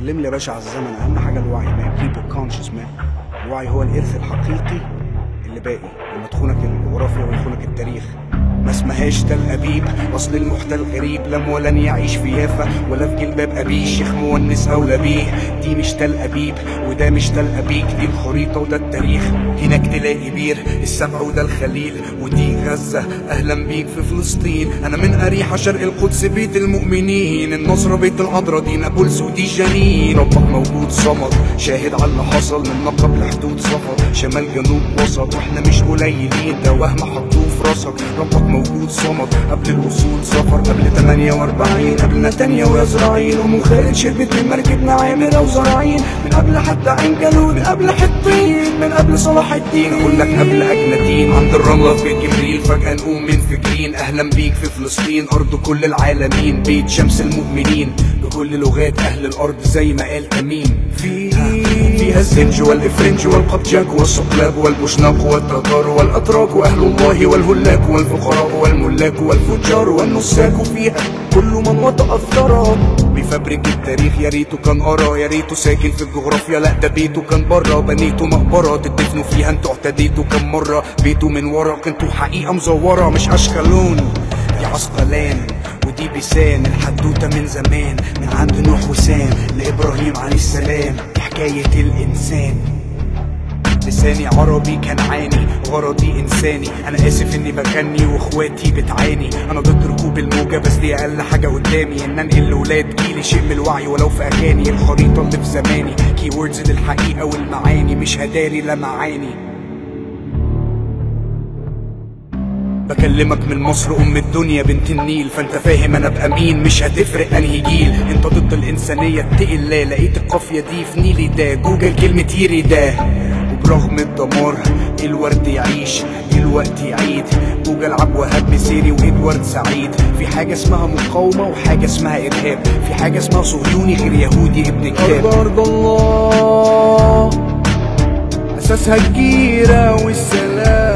سلم لي يا باشا على الزمن اهم حاجه الوعي مان keep conscious man الوعي هو الارث الحقيقي اللي باقي لما تخونك الجغرافيا ويخونك التاريخ ما اسمهاش تل ابيب اصل المحتل غريب لم ولن يعيش في يافا ولا في جلباب ابيه شيخ مونس اولى بيه دي مش تل ابيب وده مش تل ابيك دي الخريطه وده التاريخ هناك تلاقي بير السبع وده الخليل ودي غزه اهلا بيك في فلسطين انا من اريحه شرق القدس بيت المؤمنين النصره بيت العذراء دي نابلس ودي جنين ربك موجود صمد شاهد على اللي حصل من نقب لحدود سفر شمال جنوب وسط واحنا مش قليلين ده وهم حطوه في راسك ربك موجود صمد قبل الوصول سفر قبل 48 قبل نتانيا ويزرعيل ام خالد شربت من مركبنا عامره وزراعين من قبل حتى عين جالوت من قبل حطين من قبل صلاح الدين اقول لك قبل اجنادين عند الرمله في بيت جبريل فجاه نقوم منفجرين اهلا بيك في فلسطين ارض كل العالمين بيت شمس المؤمنين بكل لغات اهل الارض زي ما قال تميم في فيها الزنج والافرنج والقبجاك والصقلاب والبوشناق والتتار والاتراك واهل الله والهلاك والفقراء والملاك والفجار والنساك فيها كل من وطأ الثرى بيفبرك التاريخ يا ريته كان قرا يا ريته ساكن في الجغرافيا لا ده بيته كان بره بنيته مقبره تدفنوا فيها انتوا اعتديتوا كم مره بيته من ورق انتوا حقيقه مزوره مش اشكالون دي عسقلان ودي بيسان الحدوته من زمان من عند نوح وسام لابراهيم عليه السلام دي حكايه الانسان لساني عربي كنعاني غرضي انساني انا اسف اني بغني واخواتي بتعاني انا ضد ركوب الموجه بس دي اقل حاجه قدامي ان انقل لاولاد جيلي شيء من الوعي ولو في اغاني الخريطه اللي في زماني كي ووردز للحقيقه والمعاني مش هداري لا معاني بكلمك من مصر ام الدنيا بنت النيل فانت فاهم انا ابقى مين مش هتفرق انهي جيل انت ضد الانسانيه اتقي الله لقيت القافيه دي في نيلي ده جوجل كلمه يري ده وبرغم الدمار الورد يعيش الوقت يعيد جوجل عبد وهاب مسيري وادوارد سعيد في حاجه اسمها مقاومه وحاجه اسمها ارهاب في حاجه اسمها صهيوني غير يهودي ابن كتاب أرض الله أساسها الجيرة والسلام